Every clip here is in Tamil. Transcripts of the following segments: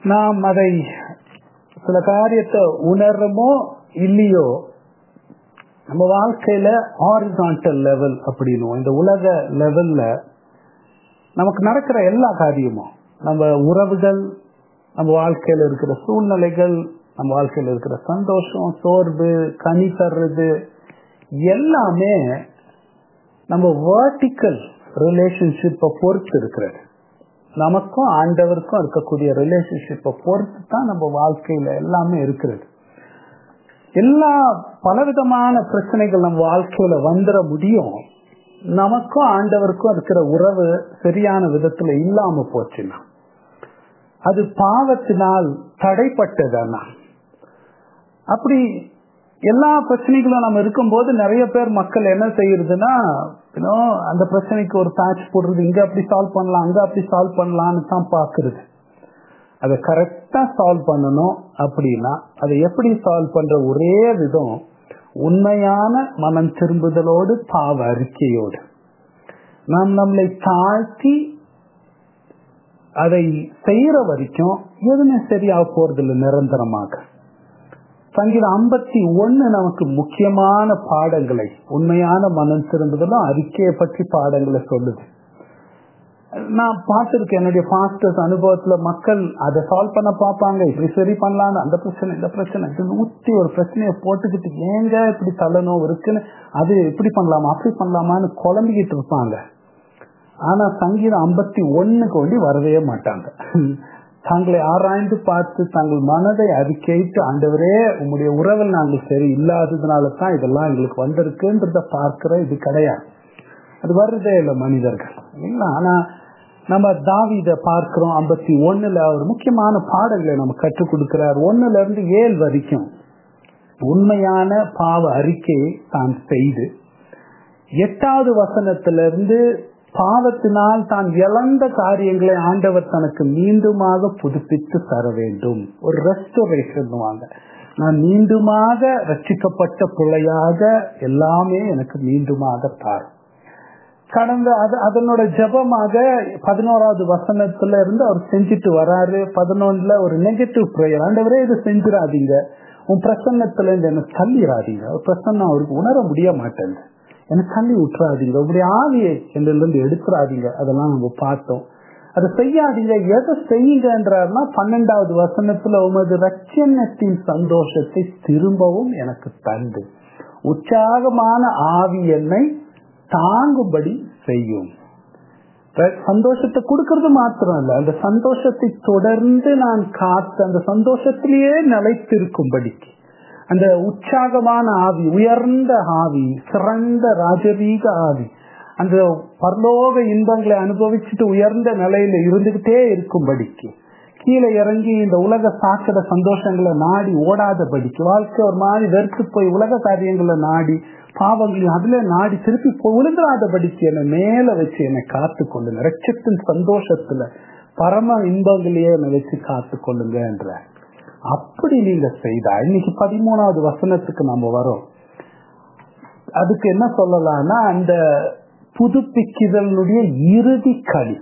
நாம் அதை சில காரியத்தை உணர்றமோ இல்லையோ நம்ம வாழ்க்கையில ஹாரிசான்டல் லெவல் அப்படின்னும் இந்த உலக லெவல்ல நமக்கு நடக்கிற எல்லா காரியமும் நம்ம உறவுகள் நம்ம வாழ்க்கையில இருக்கிற சூழ்நிலைகள் நம்ம வாழ்க்கையில இருக்கிற சந்தோஷம் சோர்வு கனி தர்றது எல்லாமே நம்ம வேர்டிக்கல் ரிலேஷன்ஷிப்பை பொறுத்து இருக்கிறது நமக்கும் ஆண்டவருக்கும் இருக்கக்கூடிய ரிலேஷன்ஷிப்பை பொறுத்து தான் நம்ம வாழ்க்கையில எல்லாமே இருக்கிறது எல்லா பலவிதமான பிரச்சனைகள் நம்ம வாழ்க்கையில வந்துட முடியும் நமக்கும் ஆண்டவருக்கும் இருக்கிற உறவு சரியான விதத்துல இல்லாம போச்சுன்னா அது பாவத்தினால் தடைப்பட்டதுன்னா அப்படி எல்லா பிரச்சனைகளும் நம்ம இருக்கும்போது நிறைய பேர் மக்கள் என்ன செய்யறதுன்னா அந்த பிரச்சனைக்கு ஒரு பேட்ச் போடுறது இங்க அப்படி சால்வ் பண்ணலாம் அங்க அப்படி சால்வ் பண்ணலாம்னு தான் பாக்குறது அதை கரெக்டா சால்வ் பண்ணணும் அப்படின்னா அதை எப்படி சால்வ் பண்ற ஒரே விதம் உண்மையான மனம் திரும்புதலோடு பாவ அறிக்கையோடு நாம் நம்மளை தாழ்த்தி அதை செய்யற வரைக்கும் எதுவுமே சரியாக போறதில்லை நிரந்தரமாக சங்கீதம் ஐம்பத்தி ஒன்னு நமக்கு முக்கியமான பாடங்களை உண்மையான மனம் திரும்புதலும் அறிக்கையை பற்றி பாடங்களை சொல்லுது நான் பார்த்திருக்கேன் என்னுடைய பாஸ்டர்ஸ் அனுபவத்துல மக்கள் அதை சால்வ் பண்ண பார்ப்பாங்க இப்படி சரி பண்ணலான்னு அந்த பிரச்சனை இந்த பிரச்சனை ஊற்றி ஒரு பிரச்சனையை போட்டுக்கிட்டு ஏங்க இப்படி தள்ளணும் இருக்குன்னு அது இப்படி பண்ணலாமா அப்படி பண்ணலாமான்னு குழம்பிக்கிட்டு இருப்பாங்க ஆனா சங்கீதம் ஐம்பத்தி ஒண்ணுக்கு ஒண்டி வரவே மாட்டாங்க தாங்களை ஆராய்ந்து பார்த்து தங்கள் மனதை அறிக்கையிட்டு ஆண்டவரே உங்களுடைய உறவில் நாங்கள் சரி இல்லாததுனால தான் இதெல்லாம் எங்களுக்கு வந்திருக்குன்றத பார்க்கிற இது கிடையாது அது வருதே இல்லை மனிதர்கள் இல்லைங்களா ஆனா நம்ம தாவித பார்க்கிறோம் ஐம்பத்தி ஒண்ணுல ஒரு முக்கியமான பாடல்களை நம்ம கற்றுக் கொடுக்கிறார் ஒண்ணுல இருந்து ஏழு வரைக்கும் உண்மையான பாவ அறிக்கையை தான் செய்து எட்டாவது வசனத்திலிருந்து பாவத்தினால் தான் இழந்த காரியங்களை ஆண்டவர் தனக்கு மீண்டுமாக புதுப்பித்து தர வேண்டும் ஒரு ரெஸ்டோரேஷன் நான் மீண்டுமாக ரட்சிக்கப்பட்ட பிள்ளையாக எல்லாமே எனக்கு மீண்டுமாக தார் கடந்த அது அதனோட ஜபமாக பதினோராவது வசனத்துல இருந்து அவர் செஞ்சுட்டு வராரு பதினொன்னுல ஒரு நெகட்டிவ் ப்ரேயர் ஆண்டவரே இதை செஞ்சிடாதீங்க உன் பிரசன்னத்துல இருந்து என்ன தள்ளிடாதீங்க பிரசன்னம் அவருக்கு உணர முடிய மாட்டேங்குது எனக்கு தள்ளி விட்டுறாதீங்க உங்களுடைய ஆவியை என்னிலிருந்து எடுத்துறாதீங்க அதெல்லாம் நம்ம பார்த்தோம் அதை செய்யாதீங்க எதை செய்யுங்கன்றாருன்னா பன்னெண்டாவது வசனத்துல உமது ரட்சணத்தின் சந்தோஷத்தை திரும்பவும் எனக்கு தந்து உற்சாகமான ஆவி என்னை தாங்கும்படி செய்யும் சந்தோஷத்தை கொடுக்கறது மாத்திரம் இல்ல அந்த சந்தோஷத்தை தொடர்ந்து நான் காத்து அந்த சந்தோஷத்திலேயே நிலைத்திருக்கும்படிக்கு அந்த உற்சாகமான ஆவி உயர்ந்த ஆவி சிறந்த ராஜரீக ஆவி அந்த பரலோக இன்பங்களை அனுபவிச்சுட்டு உயர்ந்த நிலையில இருந்துகிட்டே இருக்கும்படிக்கு கீழே இறங்கி இந்த உலக சாக்கட சந்தோஷங்களை நாடி ஓடாதபடிக்கு வாழ்க்கை ஒரு மாதிரி வெறுத்து போய் உலக காரியங்களை நாடி பாவங்களையும் அதுல நாடி திருப்பி விழுந்துடாதபடிக்கு என்னை மேல வச்சு என்னை காத்து கொள்ளுங்க ரட்சத்தின் சந்தோஷத்துல பரம இன்பங்களையே என்னை வச்சு காத்து கொள்ளுங்க என்ற அப்படி நீங்க செய்தா இன்னைக்கு பதிமூணாவது வசனத்துக்கு நம்ம வரோம் அதுக்கு என்ன சொல்லலாம்னா அந்த புதுப்பிக்குதலுடைய இறுதி களி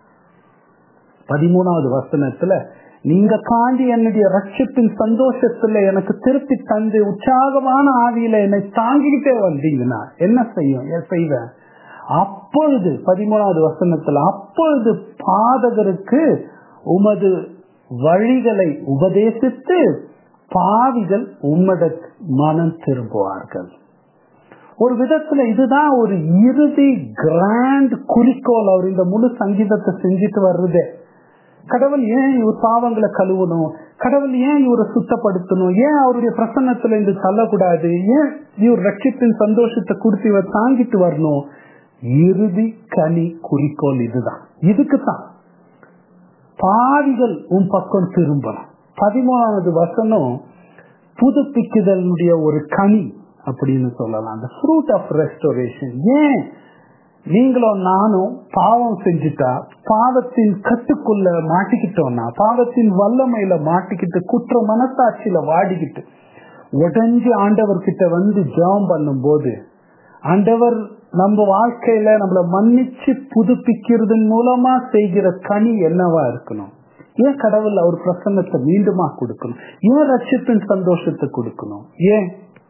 பதிமூணாவது வசனத்துல நீங்க காண்டி என்னுடைய ரட்சத்தின் சந்தோஷத்துல எனக்கு திருப்பி தந்து உற்சாகமான ஆவியில என்னை தாங்கிக்கிட்டே வந்தீங்கன்னா என்ன செய்யும் செய்வேன் அப்பொழுது பதிமூணாவது வசனத்துல அப்பொழுது பாதகருக்கு உமது வழிகளை உபதேசித்து பாவிகள் உம்மத மனம் திரும்புவார்கள் ஒரு விதத்துல இதுதான் ஒரு இறுதி கிராண்ட் குறிக்கோள் அவர் இந்த முழு சங்கீதத்தை செஞ்சுட்டு வர்றதே கடவுள் ஏன் இவர் பாவங்களை கழுவணும் கடவுள் ஏன் இவரை சுத்தப்படுத்தணும் ஏன் அவருடைய பிரசன்னத்துல இருந்து தள்ளக்கூடாது ஏன் இவர் ரட்சிப்பின் சந்தோஷத்தை கொடுத்து இவர் தாங்கிட்டு வரணும் இறுதி கனி குறிக்கோள் இதுதான் இதுக்குத்தான் பாவிகள் உன் பக்கம் திரும்பணும் பதிமூணாவது வசனம் புதுப்பிக்குதலுடைய ஒரு கனி அப்படின்னு சொல்லலாம் அந்த ஃப்ரூட் ஆஃப் ரெஸ்டோரேஷன் ஏன் நீங்களும் நானும் பாவம் செஞ்சுட்டா பாவத்தின் கட்டுக்குள்ள மாட்டிக்கிட்டோம்னா பாவத்தின் வல்லமையில மாட்டிக்கிட்டு குற்ற மனசாட்சியில வாடிக்கிட்டு உடஞ்சி ஆண்டவர் கிட்ட வந்து ஜெபம் பண்ணும் போது ஆண்டவர் நம்ம வாழ்க்கையில நம்மள மன்னிச்சு புதுப்பிக்கிறதன் மூலமா செய்கிற கனி என்னவா இருக்கணும் ஏன் கடவுள் அவர் பிரசன்னத்தை மீண்டுமா கொடுக்கணும் ஏன் ரட்சிப்பின் சந்தோஷத்தை கொடுக்கணும் ஏன்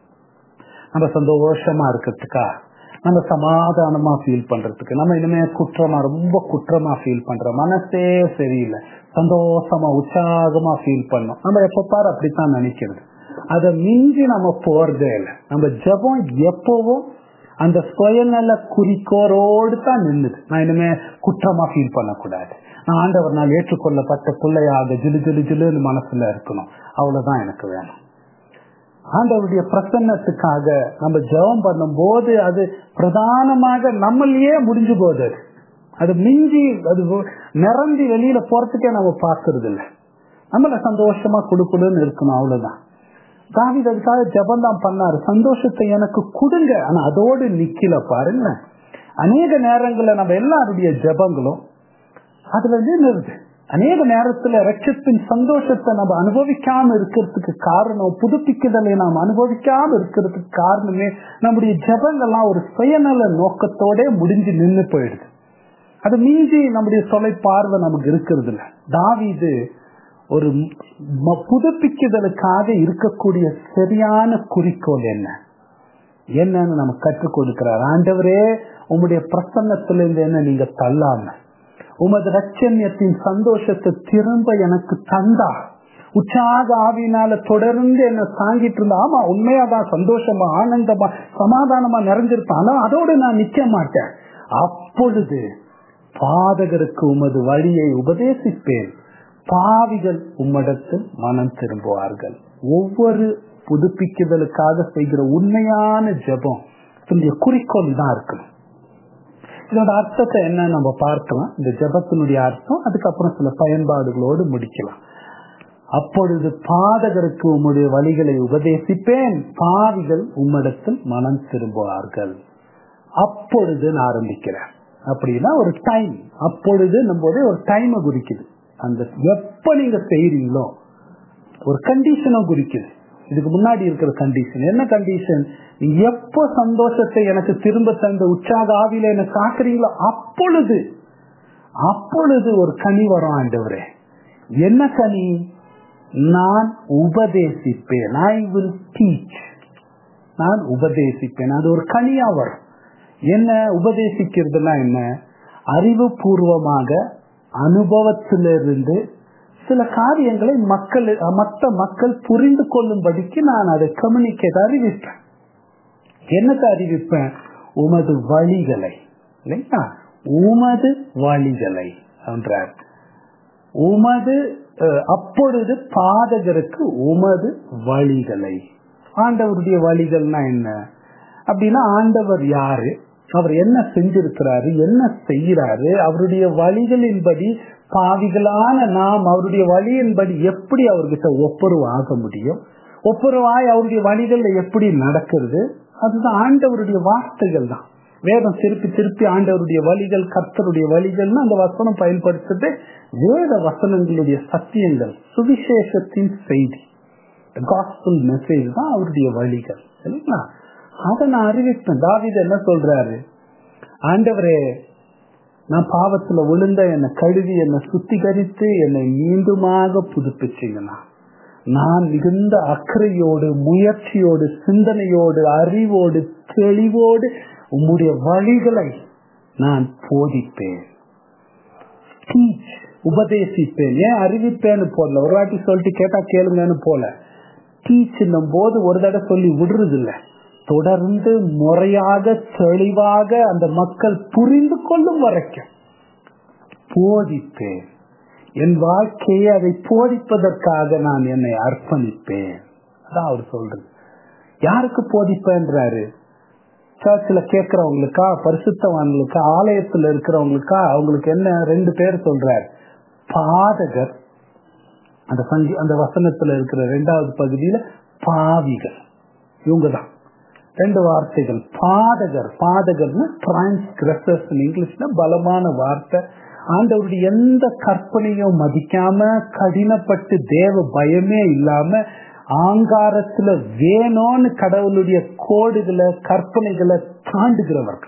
நம்ம சந்தோஷமா இருக்கிறதுக்கா நம்ம சமாதானமா ஃபீல் பண்றதுக்கு நம்ம இனிமே குற்றமா ரொம்ப குற்றமா ஃபீல் பண்றோம் மனசே சரியில்லை சந்தோஷமா உற்சாகமா ஃபீல் பண்ணோம் நம்ம எப்ப பாரு அப்படித்தான் நினைக்கிறது அதை மிஞ்சி நம்ம போறதே இல்லை நம்ம ஜபம் எப்பவும் அந்த சுயநல குறிக்கோரோடு தான் நின்றுது நான் இனிமே குற்றமா ஃபீல் பண்ணக்கூடாது நான் ஆண்டவர் நான் ஏற்றுக்கொள்ளப்பட்ட பிள்ளையாக ஜிலு ஜிலு ஜிலுன்னு மனசுல இருக்கணும் அவ்வளவுதான் எனக்கு வேணும் ஆண்டவருடைய பிரசன்னத்துக்காக நம்ம ஜெபம் பண்ணும் போது அது பிரதானமாக நம்மளையே முடிஞ்சு போகுது அது. அது மிஞ்சி அது நிரம்பி வெளியில போறதுக்கே நம்ம பார்க்கறது இல்லை நம்மள சந்தோஷமா கொடுக்கணும்னு இருக்கணும் அவ்வளவுதான் தாவித அதுக்காக ஜபம் தான் பண்ணாரு சந்தோஷத்தை எனக்கு கொடுங்க ஆனா அதோடு நிக்கல பாருங்க அநேக நேரங்கள்ல நம்ம எல்லாருடைய ஜபங்களும் அதுல நின்றுது அநேக நேரத்துல ரட்சத்தின் சந்தோஷத்தை நம்ம அனுபவிக்காம இருக்கிறதுக்கு காரணம் புதுப்பிக்குதலை நாம் அனுபவிக்காம இருக்கிறதுக்கு காரணமே நம்முடைய ஜபங்கள்லாம் ஒரு சுயநல நோக்கத்தோட முடிஞ்சு நின்று போயிடுது அது மீஞ்சி நம்முடைய தொலை பார்வை நமக்கு இருக்கிறது இல்ல தாவிது ஒரு ம- புதுப்பிக்குதலுக்காக இருக்கக்கூடிய சரியான குறிக்கோள் என்ன என்னன்னு நம்ம கற்றுக் கொடுக்கிறார் ஆண்டவரே உம்முடைய பிரசன்னத்திலிருந்து என்ன நீங்க தள்ளாம உமது ரட்சண்யத்தின் சந்தோஷத்தை திரும்ப எனக்கு தந்தா உற்சாக ஆவியினால தொடர்ந்து என்ன தாங்கிட்டு இருந்தா ஆமா உண்மையாதான் சந்தோஷமா ஆனந்தமா சமாதானமா நிறைஞ்சிருப்பேன் ஆனா அதோடு நான் நிக்க மாட்டேன் அப்பொழுது பாதகருக்கு உமது வழியை உபதேசிப்பேன் பாவிகள் உம்மிடத்தில் மனம் திரும்புவார்கள் ஒவ்வொரு புதுப்பிக்குதலுக்காக செய்கிற உண்மையான ஜெபம் இதனுடைய குறிக்கோள் தான் இருக்கணும் இதோட அர்த்தத்தை என்ன நம்ம பார்க்கலாம் இந்த ஜெபத்தினுடைய அர்த்தம் அதுக்கப்புறம் சில பயன்பாடுகளோடு முடிக்கலாம் அப்பொழுது பாதகருக்கு உம்முடைய வழிகளை உபதேசிப்பேன் பாவிகள் உம்மிடத்தில் மனம் திரும்புவார்கள் அப்பொழுது நான் ஆரம்பிக்கிறேன் அப்படின்னா ஒரு டைம் அப்பொழுது போது ஒரு டைமை குறிக்குது அந்த எப்ப நீங்க செய்யறீங்களோ ஒரு கண்டிஷனும் குறிக்குது இதுக்கு முன்னாடி இருக்கிற கண்டிஷன் என்ன கண்டிஷன் எப்போ சந்தோஷத்தை எனக்கு திரும்ப தந்த உற்சாக ஆவியில என்ன காக்குறீங்களோ அப்பொழுது அப்பொழுது ஒரு கனி வரும் ஆண்டவரே என்ன கனி நான் உபதேசிப்பேன் ஐ வில் டீச் நான் உபதேசிப்பேன் அது ஒரு கனியா வரும் என்ன உபதேசிக்கிறதுனா என்ன அறிவுபூர்வமாக அனுபவத்திலிருந்து சில காரியங்களை மக்கள் மற்ற மக்கள் புரிந்து கொள்ளும்படிக்கு நான் அதை கம்யூனிகேட் அறிவிப்பேன் என்னத்தை அறிவிப்பேன் உமது வழிகளை இல்லைங்களா உமது வழிகளை என்றார் உமது அஹ், அப்பொழுது பாதகருக்கு உமது வழிகளை ஆண்டவருடைய வழிகள்னா என்ன அப்படின்னா ஆண்டவர் யாரு அவர் என்ன செஞ்சிருக்கிறாரு என்ன செய்யறாரு அவருடைய வழிகளின்படி பாவிகளான நாம் அவருடைய வழியின்படி எப்படி அவர்கிட்ட ஒப்புரவு ஆக முடியும் ஒப்புரவாய் அவருடைய வழிகள்ல எப்படி நடக்கிறது அதுதான் ஆண்டவருடைய வார்த்தைகள் தான் வேதம் திருப்பி திருப்பி ஆண்டவருடைய வழிகள் கர்த்தருடைய வழிகள்னு அந்த வசனம் பயன்படுத்துறது வேத வசனங்களுடைய சத்தியங்கள் சுவிசேஷத்தின் செய்தி காஸ்பல் மெசேஜ் தான் அவருடைய வழிகள் சரிங்களா அதை நான் அறிவிப்பேன் தாவித என்ன சொல்றாரு ஆண்டவரே நான் பாவத்துல விழுந்த என்னை கழுவி என்னை சுத்திகரித்து என்னை மீண்டுமாக புதுப்பிச்சீங்கன்னா நான் மிகுந்த அக்கறையோடு முயற்சியோடு சிந்தனையோடு அறிவோடு தெளிவோடு உம்முடைய வழிகளை நான் போதிப்பேன் டீச் உபதேசிப்பேன் ஏன் அறிவிப்பேன்னு போடல ஒரு வாட்டி சொல்லிட்டு கேட்டா கேளுங்கன்னு போல டீச் போது ஒரு தடவை சொல்லி விடுறது இல்ல தொடர்ந்து முறையாக தெளிவாக அந்த மக்கள் புரிந்து கொள்ளும் வரைக்கும் போதிப்பேன் என் வாழ்க்கையை அதை போதிப்பதற்காக நான் என்னை அர்ப்பணிப்பேன் அதான் அவர் சொல்றது யாருக்கு போதிப்பேன்றாரு சர்ச்சில் கேட்கறவங்களுக்கா பரிசுத்தவான்களுக்கா ஆலயத்துல இருக்கிறவங்களுக்கா அவங்களுக்கு என்ன ரெண்டு பேர் சொல்றாரு பாதகர் அந்த சங்கி அந்த வசனத்துல இருக்கிற ரெண்டாவது பகுதியில பாவிகள் இவங்கதான் ரெண்டு வார்த்தைகள் பாதகர் பாதகர்னு டிரான்ஸ்கிரசர்ஸ் இங்கிலீஷ்ல பலமான வார்த்தை ஆண்டவருடைய எந்த கற்பனையும் மதிக்காம கடினப்பட்டு தேவ பயமே இல்லாம ஆங்காரத்துல வேணும்னு கடவுளுடைய கோடுகளை கற்பனைகளை தாண்டுகிறவர்கள்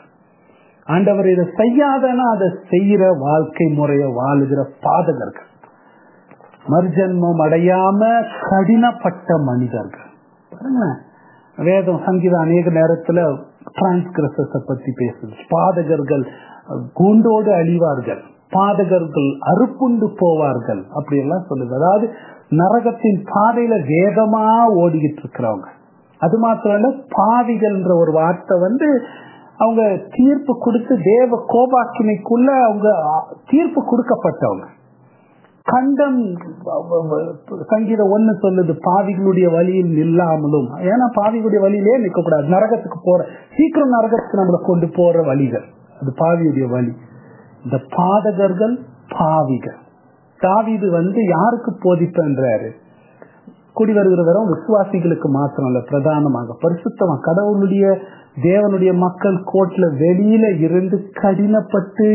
ஆண்டவர் இதை செய்யாதனா அதை செய்யற வாழ்க்கை முறைய வாழுகிற பாதகர்கள் மறுஜன்மம் அடையாம கடினப்பட்ட மனிதர்கள் பாருங்களேன் வேதம் சங்கீதம் அநேக நேரத்துல டிரான்ஸ்கிரஸ பத்தி பேசுது பாதகர்கள் கூண்டோடு அழிவார்கள் பாதகர்கள் அறுப்புண்டு போவார்கள் அப்படி எல்லாம் சொல்லுது அதாவது நரகத்தின் பாதையில வேகமா ஓடிக்கிட்டு இருக்கிறவங்க அது மாத்திரம் இல்ல பாவிகள்ன்ற ஒரு வார்த்தை வந்து அவங்க தீர்ப்பு கொடுத்து தேவ கோபாக்கினைக்குள்ள அவங்க தீர்ப்பு கொடுக்கப்பட்டவங்க கண்டம் சங்கீதம் ஒண்ணு சொல்லுது பாவிகளுடைய வழியில் நில்லாமலும் ஏன்னா பாவிகளுடைய வழியிலே நிக்க கூடாது நரகத்துக்கு போற சீக்கிரம் நரகத்துக்கு நம்மளை கொண்டு போற வழிகள் அது பாவியுடைய வழி இந்த பாதகர்கள் பாவிகள் தாவிது வந்து யாருக்கு போதிப்பன்றாரு கூடி வருகிறவரும் விசுவாசிகளுக்கு மாத்திரம் இல்ல பிரதானமாக பரிசுத்தமா கடவுளுடைய தேவனுடைய மக்கள் கோட்ல வெளியில இருந்து கடினப்பட்டு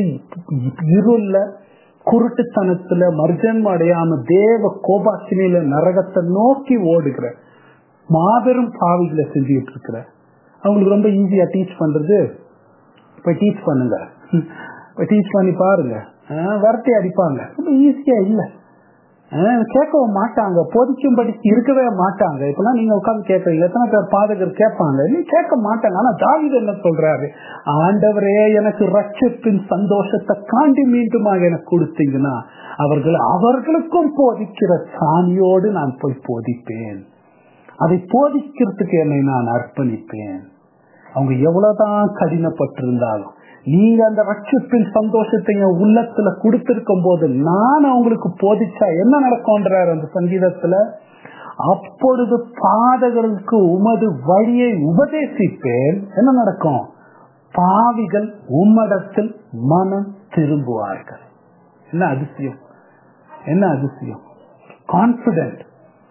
இருள குருட்டுத்தனத்துல மர்ஜன்ம அடையாம தேவ கோபாக்கினில நரகத்தை நோக்கி ஓடுகிற மாபெரும் பாவிகளை செஞ்சுட்டு இருக்கிற அவங்களுக்கு ரொம்ப ஈஸியா டீச் பண்றது போய் டீச் பண்ணுங்க போய் டீச் பண்ணி பாருங்க வரட்டி அடிப்பாங்க ரொம்ப ஈஸியா இல்ல கேட்கவும் மாட்டாங்க போதிக்கும்படி இருக்கவே மாட்டாங்க இப்பெல்லாம் நீங்க உட்காந்து கேட்கறீங்க எத்தனை பேர் பாதகர் கேட்பாங்க நீ கேட்க மாட்டாங்க ஆனா தாவித என்ன சொல்றாரு ஆண்டவரே எனக்கு ரட்சத்தின் சந்தோஷத்தை காண்டி மீண்டுமாக எனக்கு கொடுத்தீங்கன்னா அவர்கள் அவர்களுக்கும் போதிக்கிற சாணியோடு நான் போய் போதிப்பேன் அதை போதிக்கிறதுக்கு என்னை நான் அர்ப்பணிப்பேன் அவங்க எவ்வளவுதான் கடினப்பட்டிருந்தாலும் நீங்க அந்த ரட்சத்தின் சந்தோஷத்தை என் உள்ளத்துல கொடுத்திருக்கும் போது நான் அவங்களுக்கு போதிச்சா என்ன நடக்கும்ன்றார் அந்த சங்கீதத்துல அப்பொழுது பாதகர்களுக்கு உமது வழியை உபதேசிப்பேன் என்ன நடக்கும் பாவிகள் உம்மடத்தில் மனம் திரும்புவார்கள் என்ன அதிசயம் என்ன அதிசயம் கான்பிடன்ட்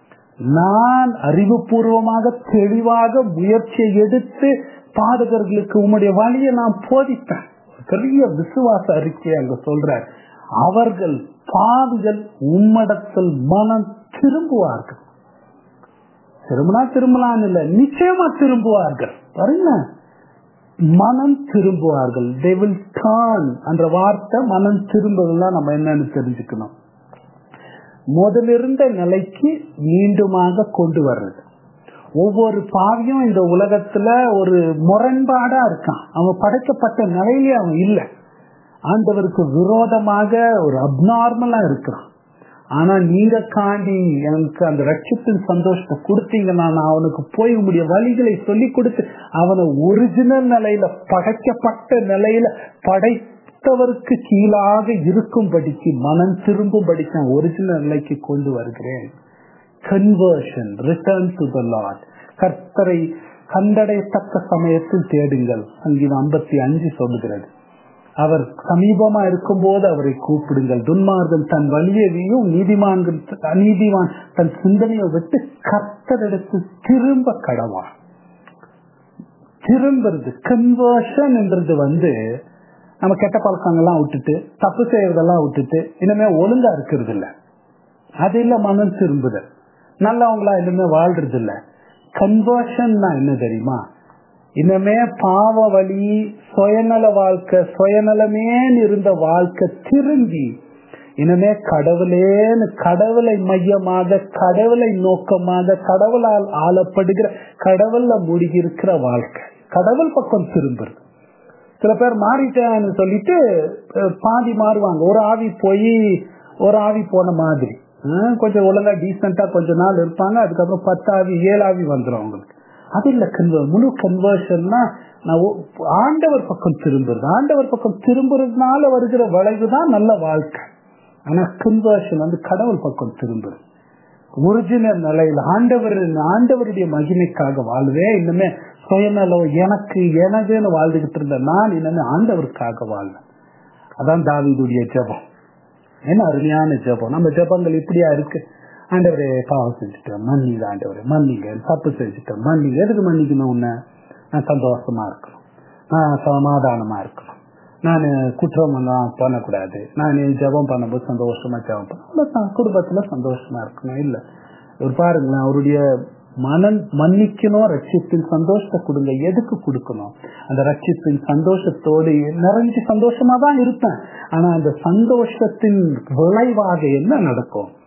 நான் அறிவுபூர்வமாக தெளிவாக முயற்சியை எடுத்து பாதகர்களுக்கு உம்முடைய வழியை நான் போதிப்பேன் பெரிய விசுவாச அறிக்கையை அங்க சொல்ற அவர்கள் பாவிகள் உம்மடத்தில் மனம் திரும்புவார்கள் திரும்பினா திரும்பலாம் இல்ல நிச்சயமா திரும்புவார்கள் பாருங்க மனம் திரும்புவார்கள் தே வில் டர்ன் என்ற வார்த்தை மனம் திரும்புவதுதான் நம்ம என்னன்னு தெரிஞ்சுக்கணும் முதலிருந்த நிலைக்கு மீண்டுமாக கொண்டு வர்றது ஒவ்வொரு பாவியும் இந்த உலகத்துல ஒரு முரண்பாடா இருக்கான் அவன் படைக்கப்பட்ட நிலையிலே அவன் இல்லை ஆண்டவருக்கு விரோதமாக ஒரு அப்நார்மலா இருக்கிறான் ஆனா நீங்க காண்டி எனக்கு அந்த ரட்சத்தின் சந்தோஷத்தை கொடுத்தீங்கன்னா நான் அவனுக்கு போய் உங்களுடைய வழிகளை சொல்லி கொடுத்து அவனை ஒரிஜினல் நிலையில படைக்கப்பட்ட நிலையில படைத்தவருக்கு கீழாக இருக்கும்படிக்கு மனம் திரும்பும்படிக்கு நான் ஒரிஜினல் நிலைக்கு கொண்டு வருகிறேன் conversion return to the lord கர்த்தரை கண்டடையத்தக்க சமயத்தில் தேடுங்கள் சங்கீதம் ஐம்பத்தி அஞ்சு சொல்லுகிறது அவர் சமீபமா இருக்கும் போது அவரை கூப்பிடுங்கள் துன்மார்கன் தன் வழியையும் நீதிமான்கள் நீதிமான் தன் சிந்தனையை விட்டு கர்த்தரிடத்து திரும்ப கடவா திரும்புறது கன்வர்ஷன் என்றது வந்து நம்ம கெட்ட பழக்கங்கள்லாம் விட்டுட்டு தப்பு செய்யறதெல்லாம் விட்டுட்டு இனிமே ஒழுங்கா இருக்கிறது இல்ல அது இல்ல மனம் திரும்புதல் நல்லவங்களா இனிமே வாழ்றது இல்ல கன்வர்ஷன் என்ன தெரியுமா இனிமே பாவ வழி சுயநல வாழ்க்கை சுயநலமே இருந்த வாழ்க்கை திரும்பி இனிமே கடவுளேன்னு கடவுளை மையமாக கடவுளை நோக்கமாக கடவுளால் ஆளப்படுகிற கடவுள்ல மூழ்கி இருக்கிற வாழ்க்கை கடவுள் பக்கம் திரும்புறது சில பேர் மாறிட்டேன்னு சொல்லிட்டு பாதி மாறுவாங்க ஒரு ஆவி போய் ஒரு ஆவி போன மாதிரி கொஞ்சம் ஒழுங்கா டீசெண்டா கொஞ்ச நாள் இருப்பாங்க அதுக்கப்புறம் பத்து ஆவி ஏழு ஆவி வந்துடும் அவங்களுக்கு அது இல்ல கன்வ முழு கன்வர்ஷன்னா நான் ஆண்டவர் பக்கம் திரும்புறது ஆண்டவர் பக்கம் திரும்புறதுனால வருகிற விளைவுதான் நல்ல வாழ்க்கை ஆனா கன்வர்ஷன் வந்து கடவுள் பக்கம் திரும்புறது ஒரிஜினல் நிலையில் ஆண்டவர் ஆண்டவருடைய மகிமைக்காக வாழ்வே இன்னுமே சுயநலம் எனக்கு எனக்குன்னு வாழ்ந்துகிட்டு இருந்த நான் இன்னுமே ஆண்டவருக்காக வாழ்வேன் அதான் தாவிதுடைய ஜபம் என்ன அருமையான ஜபம் நம்ம ஜபங்கள் இப்படியா இருக்கு ஆண்டவரே பாவம் செஞ்சுட்டேன் மன்னிங்க ஆண்டவரே மன்னிங்க தப்பு செஞ்சுட்டேன் மன்னிங்க எதுக்கு மன்னிக்கணும் உன்ன நான் சந்தோஷமா இருக்கணும் நான் சமாதானமா இருக்கணும் நான் குற்றம் எல்லாம் பண்ணக்கூடாது நான் ஜபம் பண்ணும்போது சந்தோஷமா ஜபம் பண்ண குடும்பத்துல சந்தோஷமா இருக்கணும் இல்ல ஒரு பாருங்களேன் அவருடைய மனம் மன்னிக்கணும் ரட்சிப்பின் சந்தோஷத்தை கொடுங்க எதுக்கு கொடுக்கணும் அந்த ரட்சிப்பின் சந்தோஷத்தோடு நிறைஞ்சு சந்தோஷமா தான் இருப்பேன் ஆனா அந்த சந்தோஷத்தின் விளைவாக என்ன நடக்கும்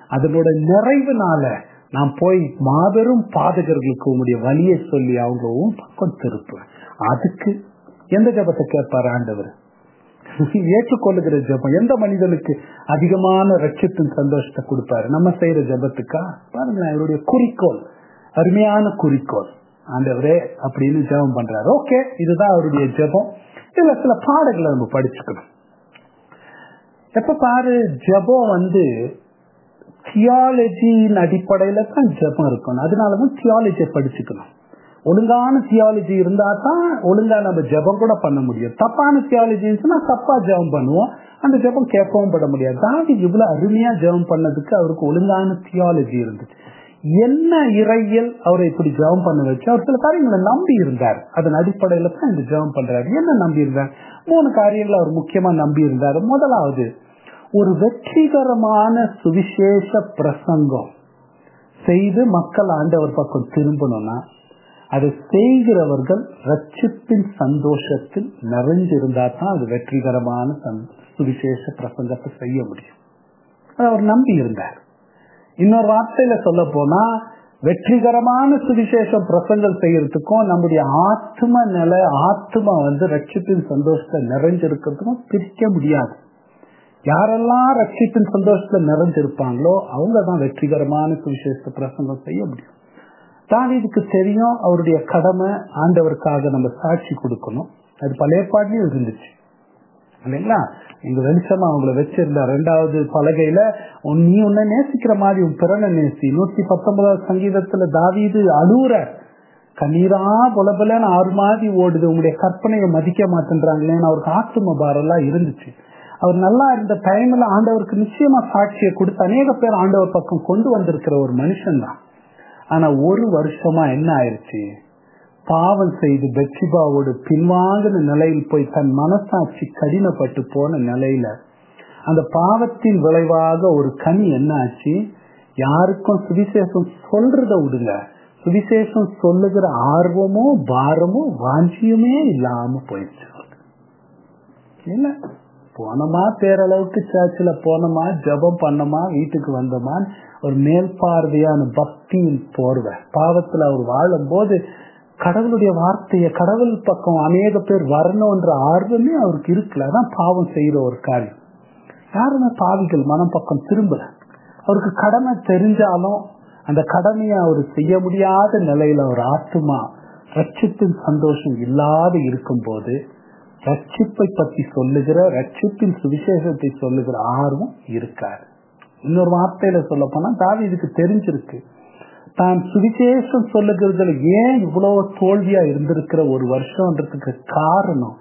அதனோட நிறைவுனால நான் போய் மாபெரும் பாதகர்களுக்கு உங்களுடைய வழியை சொல்லி அவங்க உன் பக்கம் திருப்புவேன் அதுக்கு எந்த ஜபத்தை கேட்பார் ஆண்டவர் ஏற்றுக்கொள்ளுகிற ஜபம் எந்த மனிதனுக்கு அதிகமான ரட்சத்தின் சந்தோஷத்தை கொடுப்பாரு நம்ம செய்யற ஜபத்துக்கா பாருங்களேன் அவருடைய குறிக்கோள் அருமையான குறிக்கோள் ஆண்டவரே அப்படின்னு ஜெபம் பண்றாரு ஓகே இதுதான் அவருடைய ஜெபம் இதுல சில பாடங்களை நம்ம படிச்சுக்கணும் எப்ப பாரு ஜெபம் வந்து தியாலஜியின் அடிப்படையில தான் ஜெபம் இருக்கணும் அதனாலதான் தியாலஜியை படிச்சுக்கணும் ஒழுங்கான தியாலஜி இருந்தா தான் ஒழுங்கா நம்ம ஜெபம் கூட பண்ண முடியும் தப்பான தியாலஜி இருந்துச்சுன்னா தப்பா ஜெபம் பண்ணுவோம் அந்த ஜெபம் கேட்கவும் பட முடியாது தாண்டி இவ்வளவு அருமையா ஜெபம் பண்ணதுக்கு அவருக்கு ஒழுங்கான தியாலஜி இருந்துச்சு என்ன இறையல் அவரை இப்படி ஜெபம் பண்ண வச்சு அவர் சில காரியங்களை நம்பி இருந்தார் அதன் அடிப்படையில தான் இந்த ஜெபம் பண்றாரு என்ன நம்பி இருந்தார் மூணு காரியங்களை அவர் முக்கியமா நம்பி இருந்தார் முதலாவது ஒரு வெற்றிகரமான சுவிசேஷ பிரசங்கம் செய்து மக்கள் ஆண்டவர் பக்கம் திரும்பணும்னா அதை செய்கிறவர்கள் ரட்சிப்பின் சந்தோஷத்தில் நிறைஞ்சிருந்தா தான் அது வெற்றிகரமான சுவிசேஷ பிரசங்கத்தை செய்ய முடியும் அதை அவர் நம்பி இருந்தார் இன்னொரு வார்த்தையில சொல்ல போனா வெற்றிகரமான சுவிசேஷம் பிரசங்கம் செய்யறதுக்கும் நம்முடைய ஆத்ம நிலை ஆத்மா வந்து ரட்சிப்பின் சந்தோஷத்தை நிறைஞ்சிருக்கிறதுக்கும் பிரிக்க முடியாது யாரெல்லாம் ரட்சிப்பின் சந்தோஷத்துல நிறைஞ்சிருப்பாங்களோ அவங்க தான் வெற்றிகரமான சுவிசேஷ பிரசங்கம் செய்ய முடியும் தாவீதுக்கு தெரியும் அவருடைய கடமை ஆண்டவருக்காக நம்ம சாட்சி கொடுக்கணும் அது பல ஏற்பாடுலயும் இருந்துச்சு இல்லைங்களா இங்க வெளிச்சமா அவங்கள வச்சிருந்த ரெண்டாவது பலகையில நீ உன்னை நேசிக்கிற மாதிரி உன் பிறனை நேசி நூத்தி பத்தொன்பதாவது சங்கீதத்துல தாவீது அழுவுற கண்ணீரா புலபலன்னு ஆறு மாதிரி ஓடுது உங்களுடைய கற்பனையை மதிக்க மாட்டேன்றாங்களேன்னு அவருக்கு ஆத்தும பாரெல்லாம் இருந்துச்சு அவர் நல்லா இருந்த டைம்ல ஆண்டவருக்கு நிச்சயமா சாட்சியை கொடுத்து அநேக பேர் ஆண்டவர் பக்கம் கொண்டு வந்திருக்கிற ஒரு மனுஷன் தான் ஆனா ஒரு வருஷமா என்ன ஆயிடுச்சு பாவம் செய்து பெட்சிபாவோடு பின்வாங்கின நிலையில் போய் தன் மனசாட்சி கடினப்பட்டு போன நிலையில அந்த பாவத்தின் விளைவாக ஒரு கனி என்ன ஆச்சு யாருக்கும் சுவிசேஷம் சொல்றத விடுங்க சுவிசேஷம் சொல்லுகிற ஆர்வமோ பாரமோ வாஞ்சியுமே இல்லாம போயிடுச்சு இல்ல போனோமா பேரளவுக்கு சர்ச்சில் போனோமா ஜபம் பண்ணோமா வீட்டுக்கு வந்தோமா ஒரு மேல் பார்வையான பக்தியின் போர்வை பாவத்துல அவர் வாழும் போது கடவுளுடைய வார்த்தைய கடவுள் பக்கம் அநேக பேர் வரணும்ன்ற ஆர்வமே அவருக்கு இருக்குல்ல அதான் பாவம் செய்யற ஒரு காரியம் யாருமே பாவிகள் மனம் பக்கம் திரும்பல அவருக்கு கடமை தெரிஞ்சாலும் அந்த கடமையை அவர் செய்ய முடியாத நிலையில ஒரு ஆத்துமா ரட்சிப்பின் சந்தோஷம் இல்லாத இருக்கும் போது ரட்சிப்பை பற்றி சொல்லுகிற ரட்சிப்பின் சுவிசேஷத்தை சொல்லுகிற ஆர்வம் இருக்காரு இன்னொரு வார்த்தையில சொல்ல போனா தாவி இதுக்கு தெரிஞ்சிருக்கு தான் சுவிசேஷம் சொல்லுகிறதுல ஏன் இவ்வளவு தோல்வியா இருந்திருக்கிற ஒரு வருஷம்ன்றதுக்கு காரணம்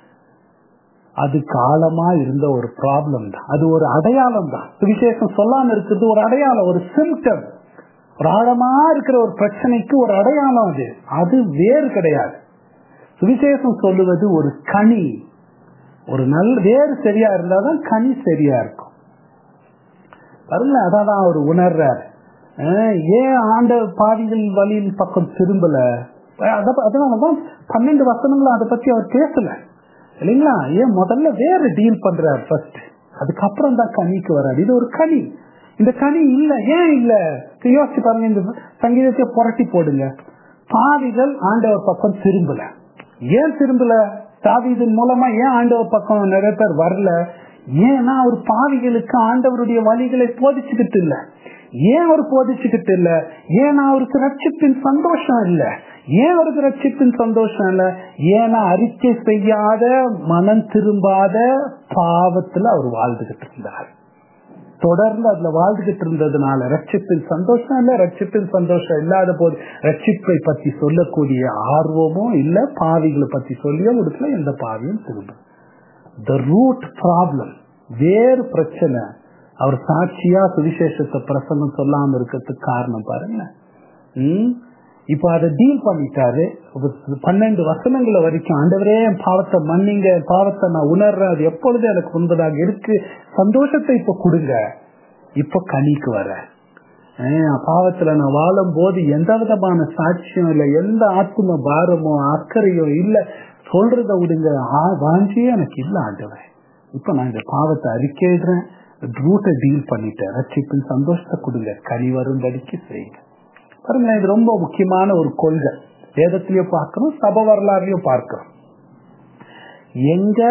அது காலமா இருந்த ஒரு ப்ராப்ளம் தான் அது ஒரு அடையாளம் தான் சுவிசேஷம் சொல்லாம இருக்கிறது ஒரு அடையாளம் ஒரு சிம்டம் ஒரு ஆழமா இருக்கிற ஒரு பிரச்சனைக்கு ஒரு அடையாளம் அது அது வேறு கிடையாது சுவிசேஷம் சொல்லுவது ஒரு கனி ஒரு நல்ல வேறு சரியா இருந்தாதான் கனி சரியா இருக்கும் பாருங்க அதான் அவர் உணர்றாரு ஏன் ஆண்ட பாவிகள் வழியின் பக்கம் திரும்பல அதனாலதான் பன்னெண்டு வருஷங்களும் அதை பத்தி அவர் பேசல இல்லைங்களா ஏன் முதல்ல வேற டீல் பண்றாரு ஃபர்ஸ்ட் அதுக்கப்புறம் தான் கனிக்கு வராது இது ஒரு கனி இந்த கனி இல்ல ஏன் இல்ல யோசிச்சு பாருங்க இந்த சங்கீதத்தை புரட்டி போடுங்க பாவிகள் ஆண்டவர் பக்கம் திரும்பல ஏன் திரும்பல தாவிதன் மூலமா ஏன் ஆண்டவர் பக்கம் நிறைய பேர் வரல ஏன்னா அவர் பாவிகளுக்கு ஆண்டவருடைய வழிகளை போதிச்சுக்கிட்டு இல்ல ஏன் அவர் போதிச்சுக்கிட்டு இல்ல ஏன்னா அவருக்கு ரட்சிப்பின் சந்தோஷம் இல்ல ஏன் அவருக்கு ரட்சிப்பின் சந்தோஷம் இல்ல ஏன்னா அறிக்கை செய்யாத மனம் திரும்பாத பாவத்துல அவர் வாழ்ந்துகிட்டு இருந்தார் தொடர்ந்து அதுல வாழ்ந்துகிட்டு இருந்ததுனால ரட்சிப்பின் சந்தோஷம் இல்ல ரட்சிப்பின் சந்தோஷம் இல்லாத போது ரட்சிப்பை பத்தி சொல்லக்கூடிய ஆர்வமும் இல்ல பாவிகளை பத்தி சொல்லியோ கொடுக்கல எந்த பாவியும் திரும்ப த ரூட் ப்ராப்ளம் வேறு பிரச்சனை அவர் சாட்சியா சுவிசேஷத்தை பிரசங்கம் சொல்லாம இருக்கிறதுக்கு காரணம் பாருங்க உம் இப்ப அதை டீல் பண்ணிட்டாரு பன்னெண்டு வசனங்களை வரைக்கும் ஆண்டவரே என் பாவத்தை மன்னிங்க பாவத்தை நான் உணர்றேன் அது எப்பொழுது எனக்கு உண்பதாக இருக்கு சந்தோஷத்தை இப்ப கொடுங்க இப்ப கனிக்கு வர பாவத்துல நான் வாழும் போது எந்த விதமான சாட்சியம் இல்லை எந்த ஆத்ம பாரமோ அக்கறையோ இல்ல சொல்றத விடுங்க வாஞ்சியே எனக்கு இல்ல ஆண்டவன் இப்ப நான் இந்த பாவத்தை அறிக்கையிடுறேன் ரூட்டை டீல் பண்ணிட்டேன் ரட்சிப்பின் சந்தோஷத்தை கொடுங்க கனி வரும்படிக்கு செய்யுங்க பாருங்க இது ரொம்ப முக்கியமான ஒரு கொள்கை வேதத்திலையும் பார்க்கிறோம் சப வரலாறுலயும் பார்க்கிறோம் எங்க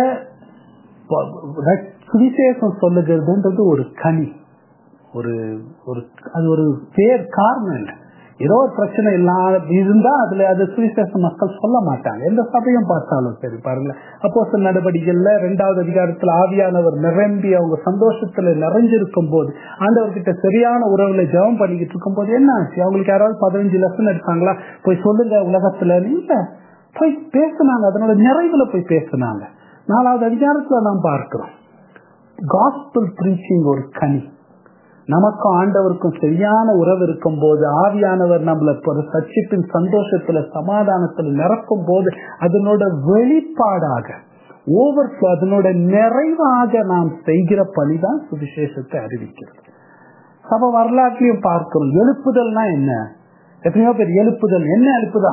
சுவிசேஷம் சொல்லுகிறதுன்றது ஒரு கனி ஒரு ஒரு அது ஒரு பேர் காரணம் இல்லை ஏதோ ஒரு பிரச்சனை இல்லாத இருந்தா அதுல அது சுவிசேஷ மக்கள் சொல்ல மாட்டாங்க எந்த சபையும் பார்த்தாலும் சரி பாருங்க அப்போ சில நடவடிக்கைகள்ல ரெண்டாவது அதிகாரத்துல ஆவியானவர் நிரம்பி அவங்க சந்தோஷத்துல நிறைஞ்சிருக்கும் போது ஆண்டவர்கிட்ட சரியான உறவுல ஜெபம் பண்ணிக்கிட்டு இருக்கும் போது என்ன ஆச்சு அவங்களுக்கு யாராவது பதினஞ்சு லட்சம் எடுத்தாங்களா போய் சொல்லுங்க உலகத்துல இல்ல போய் பேசினாங்க அதனோட நிறைவுல போய் பேசினாங்க நாலாவது அதிகாரத்துல நாம் பார்க்கிறோம் காஸ்பிள் பிரீச்சிங் ஒரு கனி நமக்கும் ஆண்டவருக்கும் சரியான உறவு இருக்கும் போது ஆவியானவர் நம்மள ஒரு சச்சிப்பின் சந்தோஷத்துல சமாதானத்துல நிரப்பும் போது அதனோட வெளிப்பாடாக ஓவர்ஃப்ளோ அதனோட நிறைவாக நாம் செய்கிற பணிதான் சுவிசேஷத்தை அறிவிக்கிறது சப வரலாற்றையும் பார்க்கிறோம் எழுப்புதல்னா என்ன எத்தனையோ பேர் எழுப்புதல் என்ன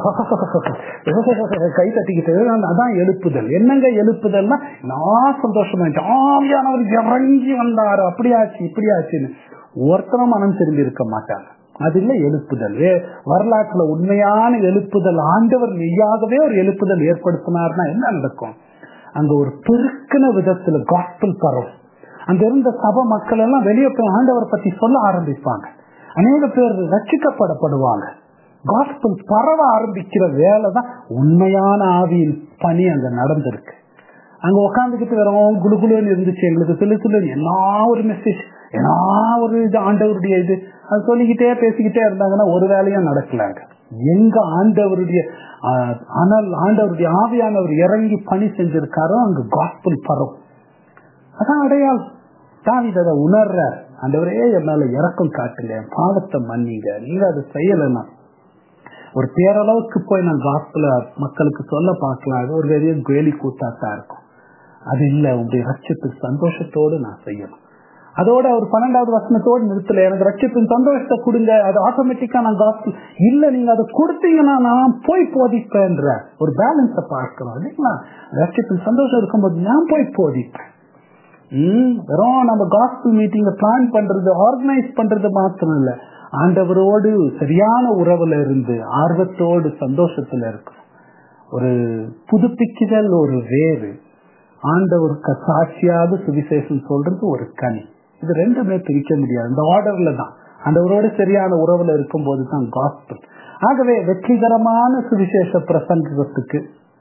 எழுப்புதல் கை தட்டிக்கிட்டு அதான் எழுப்புதல் என்னங்க எழுப்புதல்னா நான் சந்தோஷமா ஆவியானவர் இறங்கி வந்தாரு அப்படியாச்சு இப்படியாச்சுன்னு ஒருத்தரும் மனம் திரும்பி இருக்க மாட்டாங்க அது இல்ல எழுப்புதல் வரலாற்றுல உண்மையான எழுப்புதல் ஆண்டவர் மெய்யாகவே ஒரு எழுப்புதல் ஏற்படுத்தினார்னா என்ன நடக்கும் அங்க ஒரு பெருக்கின விதத்துல காஸ்பிள் பரவும் அங்க இருந்த சபை மக்கள் எல்லாம் வெளியே போய் ஆண்டவர் பத்தி சொல்ல ஆரம்பிப்பாங்க அநேக பேர் ரட்சிக்கப்படப்படுவாங்க காஸ்பிள் பரவ ஆரம்பிக்கிற வேலை தான் உண்மையான ஆவியின் பணி அங்க நடந்திருக்கு அங்க உட்காந்துக்கிட்டு வரவும் குழுகுலுன்னு இருந்துச்சு எங்களுக்கு சொல்லு சொல்லு எல்லா ஒரு மெசேஜ் ஏன்னா ஒரு இது ஆண்டவருடைய இது அது சொல்லிக்கிட்டே பேசிக்கிட்டே இருந்தாங்கன்னா ஒரு வேலையும் நடக்கலாங்க எங்க ஆண்டவருடைய ஆனால் ஆண்டவருடைய ஆவியானவர் இறங்கி பணி செஞ்சிருக்காரோ அங்க காஸ்பிள் பரவும் அதான் அடையாளம் தாவித அதை உணர்ற ஆண்டவரே என் மேல இறக்கம் காட்டுங்க பாவத்தை மன்னிங்க நீங்க அதை செய்யலைன்னா ஒரு பேரளவுக்கு போய் நான் காஸ்பிள மக்களுக்கு சொல்ல பார்க்கலாம் அது ஒரு பெரிய கேலி கூத்தாட்டா இருக்கும் அது இல்ல உங்களுடைய ரட்சத்து சந்தோஷத்தோடு நான் செய்யணும் அதோட ஒரு பன்னெண்டாவது வசனத்தோடு நிறுத்தல எனக்கு ரட்சிப்பின் சந்தோஷத்தை கொடுங்க அது ஆட்டோமேட்டிக்கா நான் காஸ்பிள் இல்ல நீங்க அதை கொடுத்தீங்கன்னா நான் போய் போதிப்பேன்ற ஒரு பேலன்ஸ பார்க்கணும் இல்லைங்களா ரட்சிப்பின் சந்தோஷம் இருக்கும்போது நான் போய் போதிப்பேன் உம் வெறும் நம்ம காஸ்பிள் மீட்டிங்க பிளான் பண்றது ஆர்கனைஸ் பண்றது மாத்திரம் இல்ல ஆண்டவரோடு சரியான உறவுல இருந்து ஆர்வத்தோடு சந்தோஷத்துல இருக்கும் ஒரு புதுப்பிக்குதல் ஒரு வேறு ஆண்டவருக்கு சாட்சியாக சுவிசேஷம் சொல்றது ஒரு கனி இது ரெண்டுமே பிரிக்க முடியாது இந்த ஆர்டர்ல தான் ஆண்டவரோடு சரியான உறவுல இருக்கும் போதுதான் காஸ்பிள் ஆகவே வெற்றிகரமான சுவிசேஷ பிரசங்கத்துக்கு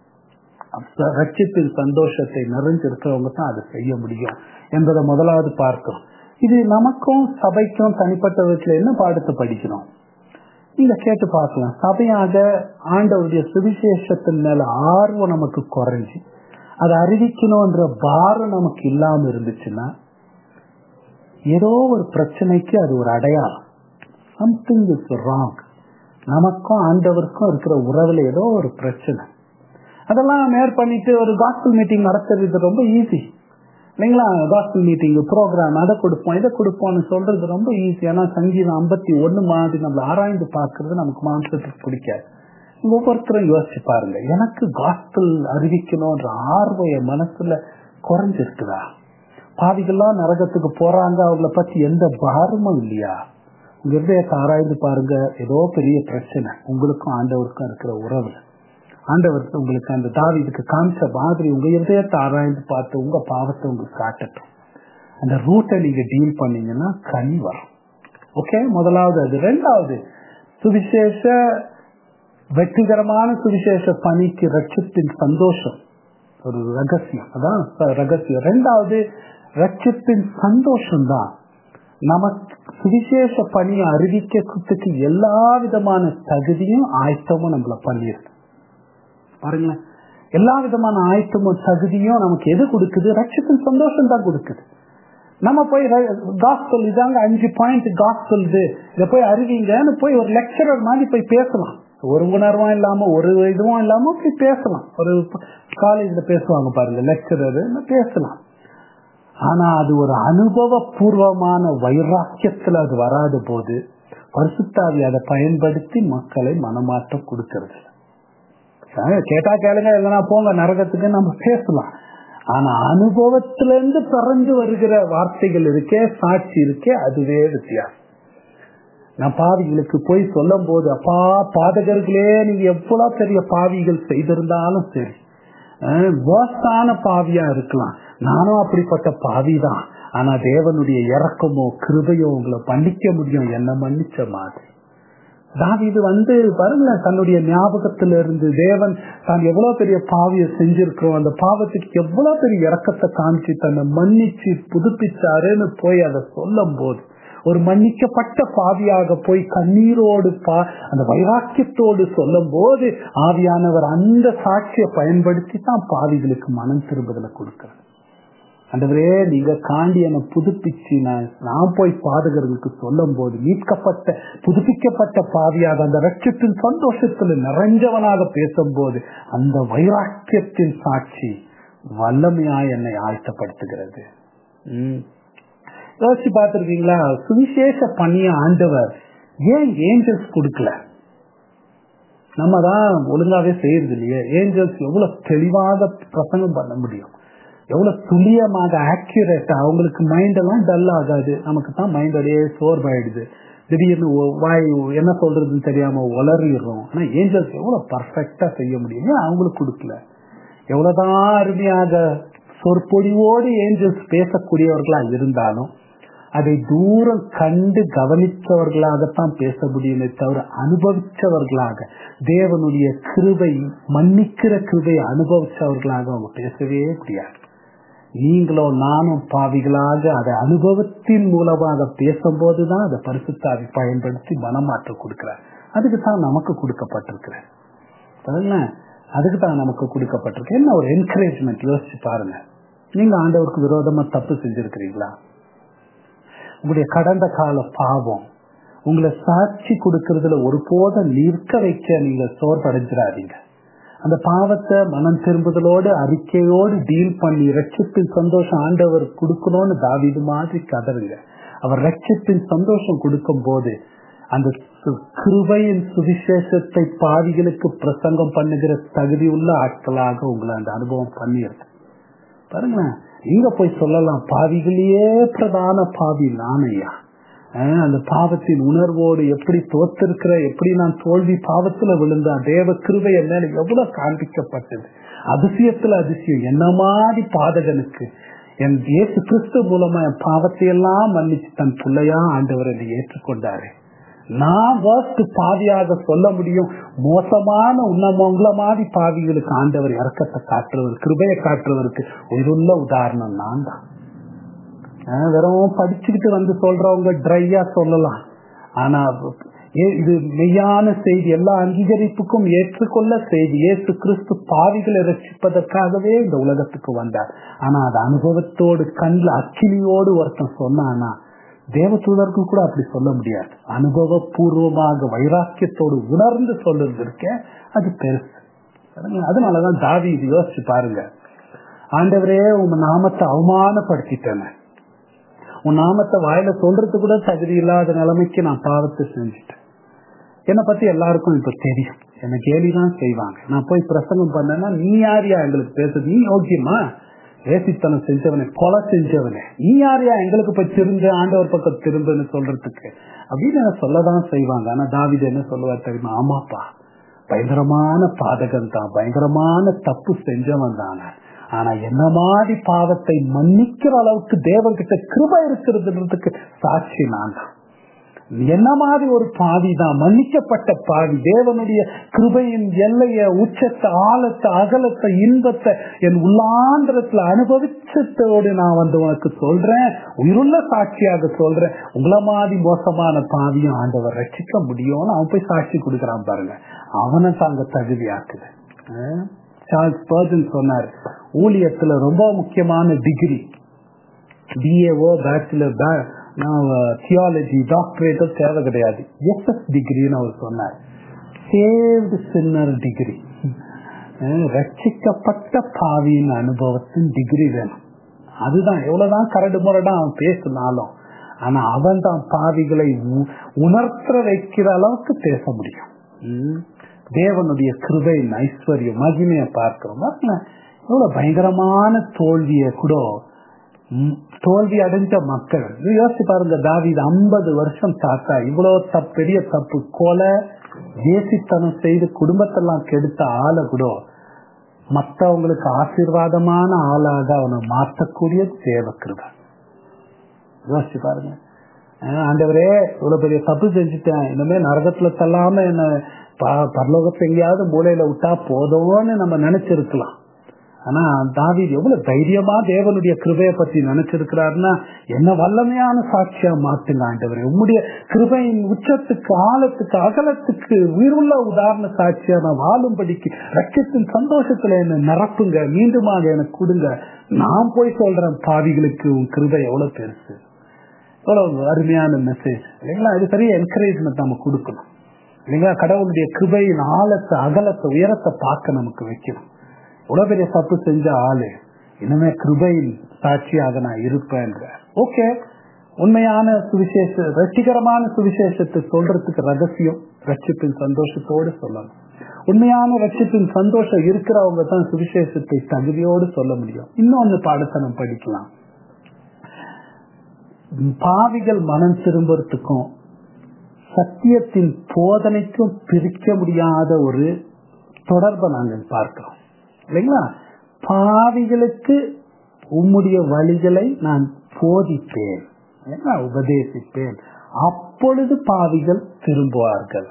ரட்சிப்பின் சந்தோஷத்தை நிறைஞ்சிருக்கிறவங்க தான் அதை செய்ய முடியும் என்பதை முதலாவது பார்க்கிறோம் இது நமக்கும் சபைக்கும் தனிப்பட்ட விதத்துல என்ன பாடத்தை படிக்கிறோம் நீங்க கேட்டு பார்க்கலாம் சபையாக ஆண்டவருடைய சுவிசேஷத்தின் மேல ஆர்வம் நமக்கு குறைஞ்சி அதை அறிவிக்கணும்ன்ற பாரம் நமக்கு இல்லாம இருந்துச்சுன்னா ஏதோ ஒரு பிரச்சனைக்கு அது ஒரு அடையாளம் சம்திங் இஸ் ராங் நமக்கும் ஆண்டவருக்கும் இருக்கிற உறவுல ஏதோ ஒரு பிரச்சனை அதெல்லாம் மேற் பண்ணிட்டு ஒரு காஸ்பிள் மீட்டிங் நடத்துறது ரொம்ப ஈஸி இல்லைங்களா காஸ்பிள் மீட்டிங் ப்ரோக்ராம் அதை கொடுப்போம் இதை கொடுப்போம்னு சொல்றது ரொம்ப ஈஸி ஏன்னா சங்கீதம் ஐம்பத்தி ஒண்ணு மாதிரி நம்மள ஆராய்ந்து பார்க்கறது நமக்கு மாம்சத்துக்கு பிடிக்காது ஒவ்வொருத்தரும் யோசிச்சு பாருங்க எனக்கு காஸ்பிள் அறிவிக்கணும்ன்ற ஆர்வம் என் மனசுல குறைஞ்சிருக்குதா பாவிகள்லாம் நரகத்துக்கு போறாங்க அவங்கள பத்தி எந்த பாரமும் இல்லையா உங்க இருதயத்தை ஆராய்ந்து பாருங்க ஏதோ பெரிய பிரச்சனை உங்களுக்கும் ஆண்டவருக்கும் இருக்கிற உறவு ஆண்டவர் உங்களுக்கு அந்த தாவிதுக்கு காமிச்ச மாதிரி உங்க இருதயத்தை ஆராய்ந்து பார்த்து உங்க பாவத்தை உங்களுக்கு காட்டட்டும் அந்த ரூட்டை நீங்க டீல் பண்ணீங்கன்னா கனி வரும் ஓகே முதலாவது அது ரெண்டாவது சுவிசேஷ வெற்றிகரமான சுவிசேஷ பணிக்கு ரட்சத்தின் சந்தோஷம் ஒரு ரகசியம் அதான் ரகசியம் ரெண்டாவது ரட்சத்தின் சந்தோஷம் தான் நமக்கு சுவிசேஷ பணியை அறிவிக்கிறதுக்கு எல்லா விதமான தகுதியும் ஆயத்தமும் நம்மள பண்ணியிருக்கு பாருங்களேன் எல்லா விதமான ஆயத்தமும் தகுதியும் நமக்கு எது கொடுக்குது ரட்சத்தின் சந்தோஷம் தான் கொடுக்குது நம்ம போய் காஸ்பல் இதாங்க அஞ்சு பாயிண்ட் காஸ்பல் இதை போய் அறிவிங்கன்னு போய் ஒரு லெக்சரர் மாதிரி போய் பேசலாம் ஒரு உணர்வும் இல்லாம ஒரு இதுவும் இல்லாம போய் பேசலாம் ஒரு காலேஜ்ல பேசுவாங்க பாருங்க லெக்சரர் பேசலாம் ஆனா அது ஒரு அனுபவ பூர்வமான வைராக்கியத்துல அது வராத போது பரிசுத்தாவி அதை பயன்படுத்தி மக்களை மனமாற்றம் கொடுக்கிறது கேட்டா கேளுங்க இல்லைன்னா போங்க நரகத்துக்கு நம்ம பேசலாம் ஆனா அனுபவத்திலிருந்து பிறந்து வருகிற வார்த்தைகள் இருக்கே சாட்சி இருக்கே அதுவே வித்தியாசம் நான் பாவிகளுக்கு போய் சொல்லும் போது அப்பா பாதகர்களே நீங்க எவ்வளவு பெரிய பாவிகள் செய்திருந்தாலும் சரி வேஸ்டான பாவியா இருக்கலாம் நானும் அப்படிப்பட்ட பாவிதான் ஆனா தேவனுடைய இறக்கமோ கிருபையோ உங்களை மன்னிக்க முடியும் என்ன மன்னிச்ச மாதிரி தாவிது வந்து பாருங்களேன் தன்னுடைய ஞாபகத்துல இருந்து தேவன் தான் எவ்வளவு பெரிய பாவிய செஞ்சிருக்கிறோம் அந்த பாவத்துக்கு எவ்வளவு பெரிய இறக்கத்தை காமிச்சு தன்னை மன்னிச்சு புதுப்பிச்சாருன்னு போய் அதை சொல்லும் போது ஒரு மன்னிக்கப்பட்ட பாவியாக போய் கண்ணீரோடு பா அந்த வைராக்கியத்தோடு சொல்லும் போது ஆவியானவர் அந்த சாட்சியை பயன்படுத்தி தான் பாவிகளுக்கு மனம் திரும்புதலை கொடுக்கிறார் அந்தவரே நீங்க காண்டி என்னை புதுப்பிச்சு நான் நான் போய் பாதகர்களுக்கு சொல்லும் போது மீட்கப்பட்ட புதுப்பிக்கப்பட்ட பாவியாக அந்த ரட்சத்தின் சந்தோஷத்தில் நிறைஞ்சவனாக பேசும்போது அந்த வைராக்கியத்தின் சாட்சி வல்லமையாய் என்னை ஆழ்த்தப்படுத்துகிறது உம் யோசிச்சு பார்த்திருக்கீங்களா சுவிசேஷ பணிய ஆண்டவர் ஏன் ஏஞ்சல்ஸ் கொடுக்கல நம்ம தான் ஒழுங்காவே செய்யறது இல்லையே ஏஞ்சல்ஸ் எவ்வளவு தெளிவாக பிரசங்கம் பண்ண முடியும் எவ்வளவு துல்லியமாக ஆக்யூரேட்டா அவங்களுக்கு மைண்ட் எல்லாம் டல் ஆகாது நமக்கு தான் மைண்ட் அப்படியே சோர்வாயிடுது திடீர்னு வாய் என்ன சொல்றதுன்னு தெரியாம உளறிடுறோம் ஆனா ஏஞ்சல்ஸ் எவ்வளவு பர்ஃபெக்டா செய்ய முடியும் அவங்களுக்கு கொடுக்கல எவ்வளவுதான் அருமையாக சொற்பொழிவோடு ஏஞ்சல்ஸ் பேசக்கூடியவர்களா இருந்தாலும் அதை தூரம் கண்டு கவனித்தவர்களாகத்தான் பேச முடியுமே தவிர அனுபவிச்சவர்களாக தேவனுடைய கிருபை மன்னிக்கிற கிருபை அனுபவிச்சவர்களாக அவங்க பேசவே முடியாது நீங்களோ நானும் பாவிகளாக அதை அனுபவத்தின் மூலமாக பேசும்போதுதான் அதை பரிசுத்தாவி பயன்படுத்தி மனமாற்றம் கொடுக்கிறார் அதுக்கு தான் நமக்கு கொடுக்கப்பட்டிருக்கிறார் அதுக்கு தான் நமக்கு கொடுக்கப்பட்டிருக்கு என்ன ஒரு என்கரேஜ்மெண்ட் யோசிச்சு பாருங்க நீங்க ஆண்டவருக்கு விரோதமா தப்பு செஞ்சிருக்கிறீங்களா உங்களுடைய கடந்த கால பாவம் உங்களை சாட்சி கொடுக்கறதுல ஒருபோதும் நிற்க வைக்க நீங்க சோர்வடைஞ்சிடாதீங்க அந்த பாவத்தை மனம் திரும்புதலோடு அறிக்கையோடு டீல் பண்ணி ரட்சத்தின் சந்தோஷம் ஆண்டவர் கொடுக்கணும்னு தாவிது மாதிரி கதறுங்க அவர் ரட்சத்தின் சந்தோஷம் கொடுக்கும் போது அந்த கிருபையின் சுவிசேஷத்தை பாவிகளுக்கு பிரசங்கம் பண்ணுகிற தகுதி உள்ள ஆட்களாக உங்களை அந்த அனுபவம் பண்ணியிருக்கு பாருங்களேன் நீங்க போய் சொல்லலாம் பாவிகளையே பிரதான பாவி நானையா அந்த பாவத்தின் உணர்வோடு எப்படி தோத்திருக்கிற எப்படி நான் தோல்வி பாவத்துல விழுந்தா தேவ கிருபை என்ன எவ்வளவு காண்பிக்கப்பட்டது அதிசயத்துல அதிசயம் என்ன மாதிரி பாதகனுக்கு என் இயேசு கிறிஸ்து மூலமா என் பாவத்தை எல்லாம் மன்னிச்சு தன் பிள்ளையா ஆண்டவர் என்னை ஏற்றுக்கொண்டாரு நான் வேர்ஸ்ட் பாவியாக சொல்ல முடியும் மோசமான உன்னமங்கள மாதிரி பாவிகளுக்கு ஆண்டவர் இறக்கத்தை காட்டுறவர் கிருபையை காட்டுறவருக்கு உயிருள்ள உதாரணம் நான் தான் வெறும் படிச்சுக்கிட்டு வந்து சொல்றவங்க ட்ரையா சொல்லலாம் ஆனா இது மெய்யான செய்தி எல்லா அங்கீகரிப்புக்கும் ஏற்றுக்கொள்ள செய்தி ஏசு கிறிஸ்து பாவிகளை ரசிப்பதற்காகவே இந்த உலகத்துக்கு வந்தார் ஆனா அது அனுபவத்தோடு கண்ணில் அக்கினியோடு ஒருத்தன் சொன்னானா தேவதூதர்கள் கூட அப்படி சொல்ல முடியாது அனுபவபூர்வமாக வைராக்கியத்தோடு உணர்ந்து சொல்றது இருக்க அது பெருசு அதனாலதான் தாவி இது யோசிச்சு பாருங்க ஆண்டவரே உங்க நாமத்தை அவமானப்படுத்திட்டேன் உன் நாமத்தை வாயில சொல்றது கூட தகுதி இல்லாத நிலைமைக்கு நான் பாவத்தை செஞ்சுட்டேன் என்னை பத்தி எல்லாருக்கும் இப்ப தெரியும் என்ன கேலிதான் செய்வாங்க நான் போய் பிரசங்கம் பண்ணேன்னா நீ யாரியா எங்களுக்கு பேசுறது நீ யோக்கியமா ஏசித்தனம் செஞ்சவனே கொலை செஞ்சவனே நீ யாரையா எங்களுக்கு போய் திரும்ப ஆண்டவர் பக்கம் திரும்புன்னு சொல்றதுக்கு அப்படின்னு என்ன சொல்லதான் செய்வாங்க ஆனா தாவித என்ன சொல்லுவார் தெரியுமா ஆமாப்பா பயங்கரமான பாதகம் தான் பயங்கரமான தப்பு செஞ்சவன் தானே ஆனா என்ன மாதிரி பாவத்தை மன்னிக்கிற அளவுக்கு தேவன்கிட்ட கிருபை இருக்கிறதுன்றதுக்கு சாட்சி நான் தான் என்ன மாதிரி ஒரு பாவி தான் மன்னிக்கப்பட்ட பாவி தேவனுடைய கிருபையின் எல்லைய உச்சத்தை ஆழத்தை அகலத்தை இன்பத்தை என் உள்ளாந்திரத்துல அனுபவிச்சத்தோடு நான் வந்து உனக்கு சொல்றேன் உயிருள்ள சாட்சியாக சொல்றேன் உங்களை மாதிரி மோசமான பாவியும் ஆண்டவர் ரட்சிக்க முடியும்னு அவன் போய் சாட்சி கொடுக்கறான் பாருங்க அவனை தாங்க தகுதியாக்குது சார்ல்ஸ் பர்ஜன் சொன்னார் ஊழியத்துல ரொம்ப முக்கியமான டிகிரி பிஏஓ பேச்சுலர் தியாலஜி டாக்டரேட்டோ தேவை கிடையாது எஸ்எஸ் டிகிரின்னு அவர் சொன்னார் சேவ்டு சின்னர் டிகிரி ரட்சிக்கப்பட்ட பாவியின் அனுபவத்தின் டிகிரி வேணும் அதுதான் எவ்வளவுதான் கரடு முரடா அவன் பேசினாலும் ஆனா அவன் தான் பாவிகளை உணர்த்த வைக்கிற அளவுக்கு பேச முடியும் தேவனுடைய கிருபை ஐஸ்வர்யம் மகிமையை பார்க்கிறோம் எவ்வளவு பயங்கரமான தோல்வியை கூட ம், தோல்வி அடைஞ்ச மக்கள் இது யோசிச்சு பாருங்க தாவீது ஐம்பது வருஷம் தாத்தா இவ்வளவு தப்பு பெரிய தப்பு கொலை தேசித்தனம் செய்து குடும்பத்தெல்லாம் கெடுத்த ஆளை கூட மற்றவங்களுக்கு ஆசீர்வாதமான ஆளாக அவனை மாற்றக்கூடிய தேவக்கிருபை யோசிச்சு பாருங்க அஹ் ஆண்டவரே இவ்வளவு பெரிய தப்பு செஞ்சுட்டேன் இனிமே நரகத்துல தள்ளாம என்ன ப- பரலோகத்துல எங்கேயாவது மூலையில விட்டா போதும்னு நம்ம நினைச்சிருக்கலாம் ஆனா தாவீது எவ்வளவு தைரியமா தேவனுடைய கிருபையை பத்தி நினைச்சிருக்கிறாருன்னா என்ன வல்லமையான சாட்சியா மாத்துங்க ஆண்டவரே உம்முடைய கிருபையின் உச்சத்துக்கு ஆழத்துக்கு அகலத்துக்கு உயிருள்ள உதாரண சாட்சியா நான் வாழும்படிக்கு ரட்சத்தின் சந்தோஷத்துல என்ன நிரப்புங்க மீண்டுமாக எனக்கு கொடுங்க நான் போய் சொல்றேன் பாவிகளுக்கு உன் கிருபை எவ்வளவு பெருசு எவ்வளவு அருமையான மெசேஜ் இல்லைங்களா இது பெரிய என்கரேஜ்மெண்ட் நம்ம கொடுக்கணும் இல்லைங்களா கடவுளுடைய கிருபையின் ஆழத்தை அகலத்தை உயரத்தை பார்க்க நமக்கு வைக்கணும் இவ்வளவு பெரிய தப்பு செஞ்ச ஆளு இனிமே கிருபையின் சாட்சியாக நான் இருப்பேன் ஓகே உண்மையான சுவிசேஷ ரசிகரமான சுவிசேஷத்தை சொல்றதுக்கு ரகசியம் ரட்சிப்பின் சந்தோஷத்தோடு சொல்லணும் உண்மையான ரட்சிப்பின் சந்தோஷம் இருக்கிறவங்க தான் சுவிசேஷத்தை தகுதியோடு சொல்ல முடியும் இன்னொன்னு பாடத்தை நம்ம படிக்கலாம் பாவிகள் மனம் திரும்புறதுக்கும் சத்தியத்தின் போதனைக்கும் பிரிக்க முடியாத ஒரு தொடர்பை நாங்கள் பார்க்கிறோம் இல்லைங்களா பாவிகளுக்கு உம்முடைய வழிகளை நான் போதிப்பேன் இல்லைங்களா? உபதேசிப்பேன் அப்பொழுது பாவிகள் திரும்புவார்கள்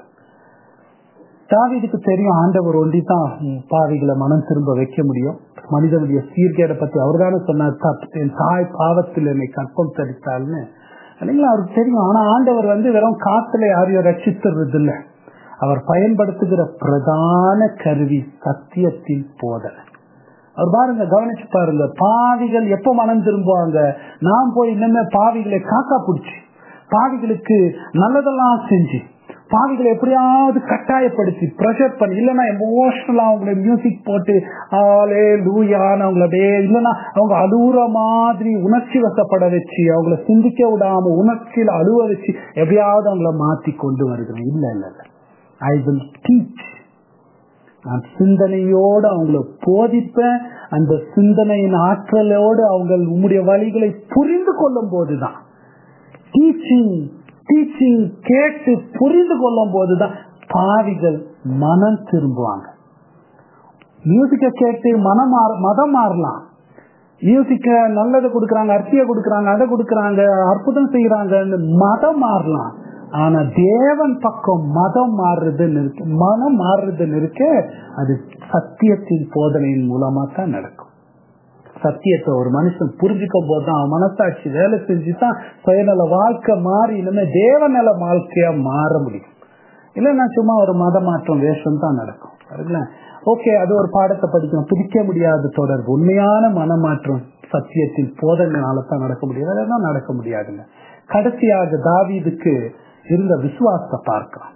தாவீதுக்கு தெரியும் ஆண்டவர் ஒண்டி தான் பாவிகளை மனம் திரும்ப வைக்க முடியும் மனிதனுடைய சீர்கேடை பத்தி அவர் தானே சொன்னார் "தப்- என் தாய் பாவத்தில் என்னை கற்பம் தரித்தாள்னு இல்லைங்களா அவருக்கு தெரியும் ஆனா ஆண்டவர் வந்து வெறும் காத்துல யாரையும் ரட்சித்துறது இல்ல அவர் பயன்படுத்துகிற பிரதான கருவி சத்தியத்தின் போதனை அவர் பாருங்க கவனிச்சு பாருங்க பாவிகள் எப்ப மனம் திரும்புவாங்க நாம் போய் இன்னுமே பாவிகளை காக்கா பிடிச்சி பாவிகளுக்கு நல்லதெல்லாம் செஞ்சு பாவிகளை எப்படியாவது கட்டாயப்படுத்தி ப்ரெஷர் பண்ணி இல்லைன்னா எமோஷனலா அவங்கள மியூசிக் போட்டு ஆலே லூயான்னு அவங்கள அப்படியே இல்லைன்னா அவங்க அழுகுற மாதிரி உணர்ச்சி வசப்பட வச்சு அவங்கள சிந்திக்க விடாம உணர்ச்சியில அழுவ வச்சு எப்படியாவது அவங்கள மாத்தி கொண்டு வருகிறேன் இல்ல இல்ல இல்ல ஐ வில் டீச் நான் சிந்தனையோடு அவங்கள போதிப்பேன் அந்த சிந்தனையின் ஆற்றலோடு அவங்க உம்முடைய வழிகளை புரிந்து கொள்ளும் போதுதான் டீச்சிங் டீச்சிங் கேட்டு புரிந்து கொள்ளும் போதுதான் பாவிகள் மனம் திரும்புவாங்க மியூசிக்க கேட்டு மனம் மாற- மதம் மாறலாம் மியூசிக்க நல்லதை கொடுக்கறாங்க அர்த்திய கொடுக்கறாங்க அதை கொடுக்கறாங்க அற்புதம் செய்யறாங்க மதம் மாறலாம் ஆனா தேவன் பக்கம் மதம் மாறுறதுன்னு இருக்கு மனம் மாறுறதுன்னு இருக்கு அது சத்தியத்தின் போதனையின் மூலமா தான் நடக்கும் சத்தியத்தை ஒரு மனுஷன் புரிஞ்சுக்கும் போதுதான் அவன் மனசாட்சி வேலை செஞ்சுதான் சுயநல வாழ்க்கை மாறி இனிமே தேவநல வாழ்க்கையா மாற முடியும் இல்லைன்னா சும்மா ஒரு மத மாற்றம் வேஷம் தான் நடக்கும் சரிங்களா ஓகே அது ஒரு பாடத்தை படிக்கணும் பிரிக்க முடியாத தொடர்பு உண்மையான மனமாற்றம் சத்தியத்தின் போதனைனால தான் நடக்க முடியாது அதெல்லாம் நடக்க முடியாதுங்க கடைசியாக தாவீதுக்கு இருந்த விசுவாசத்தை பார்க்கலாம்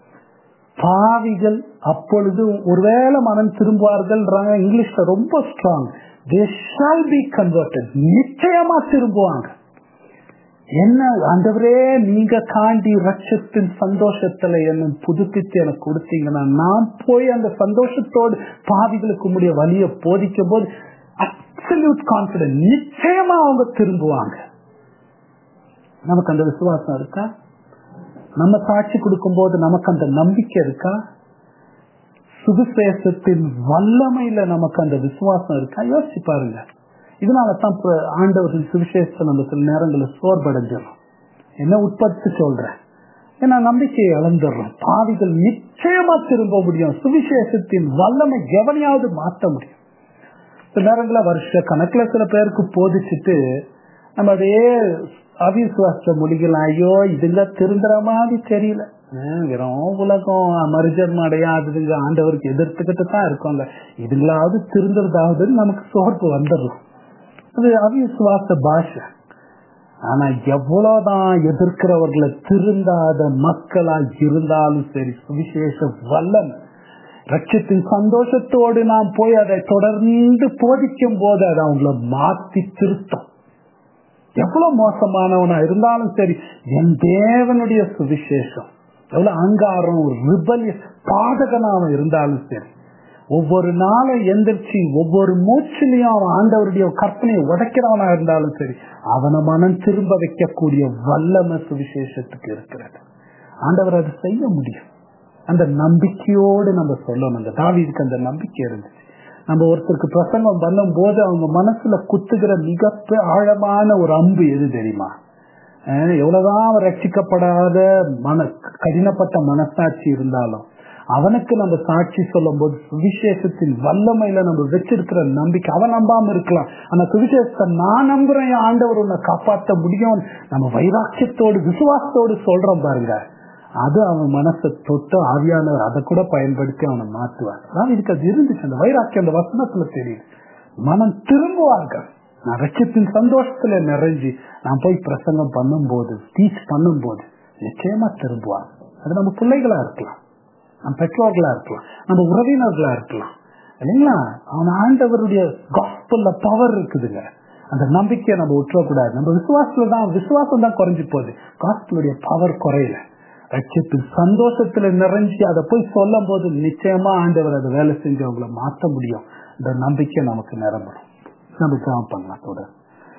பாவிகள் அப்பொழுது ஒருவேளை மனம் திரும்புவார்கள் இங்கிலீஷ்ல ரொம்ப strong they shall be converted நிச்சயமா திரும்புவாங்க என்ன ஆண்டவரே நீங்க காண்டி ரட்சத்தின் சந்தோஷத்துல என்ன புதுப்பித்து எனக்கு கொடுத்தீங்கன்னா நான் போய் அந்த சந்தோஷத்தோடு பாவிகளுக்கு முடிய வழிய போதிக்கும் போது அப்சல்யூட் கான்பிடன்ஸ் நிச்சயமா அவங்க திரும்புவாங்க நமக்கு அந்த விசுவாசம் இருக்கா நம்ம சாட்சி கொடுக்கும் போது நமக்கு அந்த நம்பிக்கை இருக்கா சுவிசேஷத்தின் வல்லமையில நமக்கு அந்த விசுவாசம் இருக்கா யோசிச்சு பாருங்க இதனாலதான் இப்ப ஆண்டவர்கள் சுவிசேஷத்தை நம்ம சில நேரங்களில் சோர்வடைஞ்சிடும் என்ன உட்படுத்தி சொல்றேன் ஏன்னா நம்பிக்கையை இழந்துடுறோம் பாவிகள் நிச்சயமா திரும்ப முடியும் சுவிசேஷத்தின் வல்லமை எவனையாவது மாற்ற முடியும் சில நேரங்களில் வருஷ கணக்குல சில பேருக்கு போதிச்சுட்டு நம்ம அதே அவிசுவாச முடிக்கலாம் ஐயோ இதுங்க திருந்துற மாதிரி தெரியல ஹம், வெறும் உலகம் மருஜன் அடையாதுங்க ஆண்டவருக்கு எதிர்த்துக்கிட்டு தான் இருக்கோங்க இதுங்களாவது திருந்துறதாவதுன்னு நமக்கு சோர்ப்பு வந்துடும் அது அவிசுவாச பாஷை ஆனா எவ்வளவுதான் எதிர்க்கிறவர்களை திருந்தாத மக்களா இருந்தாலும் சரி சுவிசேஷ வல்லன் ரட்சத்தின் சந்தோஷத்தோடு நாம் போய் அதை தொடர்ந்து போதிக்கும் போது அது அவங்கள மாத்தி திருத்தம் எவ்வளவு மோசமானவனா இருந்தாலும் சரி என் தேவனுடைய சுவிசேஷம் எவ்வளவு அங்காரம் ரிபல் பாதகனாக இருந்தாலும் சரி ஒவ்வொரு நாளும் எந்திரிச்சு ஒவ்வொரு மூச்சிலையும் அவன் ஆண்டவருடைய கற்பனையை உடைக்கிறவனா இருந்தாலும் சரி அவனை மனம் திரும்ப வைக்கக்கூடிய வல்லமை சுவிசேஷத்துக்கு இருக்கிறது ஆண்டவர் அதை செய்ய முடியும் அந்த நம்பிக்கையோடு நம்ம சொல்லணும் அந்த தாவீதுக்கு அந்த நம்பிக்கை இருந்துச்சு நம்ம ஒருத்தருக்கு பிரசங்கம் பண்ணும் போது அவங்க மனசுல குத்துகிற மிக ஆழமான ஒரு அம்பு எது தெரியுமா அஹ் எவ்வளவுதான் அவன் ரட்சிக்கப்படாத மன கடினப்பட்ட மனசாட்சி இருந்தாலும் அவனுக்கு நம்ம சாட்சி சொல்லும் போது சுவிசேஷத்தின் வல்லமையில நம்ம வச்சிருக்கிற நம்பிக்கை அவன் நம்பாம இருக்கலாம் ஆனா சுவிசேஷத்தை நான் நம்புறேன் என் ஆண்டவர் உன்னை காப்பாற்ற முடியும் நம்ம வைராக்கியத்தோடு விசுவாசத்தோடு சொல்றோம் பாருங்க அது அவன் மனசை தொட்டு ஆவியானவர் அதை கூட பயன்படுத்தி அவனை மாற்றுவார் அதான் இதுக்கு அது இருந்துச்சு அந்த வைராக்கியம் அந்த வசனத்துல தெரியுது மனம் திரும்புவார்கள் நான் ரட்சத்தின் சந்தோஷத்துல நிறைஞ்சு நான் போய் பிரசங்கம் பண்ணும்போது டீச் பண்ணும்போது நிச்சயமா திரும்புவாங்க அது நம்ம பிள்ளைகளா இருக்கலாம் நம்ம பெற்றோர்களா இருக்கலாம் நம்ம உறவினர்களா இருக்கலாம் இல்லைங்களா அவன் ஆண்டவருடைய காஸ்பல்ல பவர் இருக்குதுங்க அந்த நம்பிக்கையை நம்ம விட்டுறக்கூடாது நம்ம விசுவாசத்துல தான் விசுவாசம் தான் குறைஞ்சு போகுது காஸ்பலுடைய பவர் குறையல ரட்சத்தில் சந்தோஷத்துல நிறைஞ்சு அதை போய் சொல்லும் போது நிச்சயமா ஆண்டவர் அதை வேலை செஞ்சு அவங்கள மாற்ற முடியும் இந்த நம்பிக்கை நமக்கு நிரம்பணும் நம்ம ஜாம் பண்ணலாம் தொடர்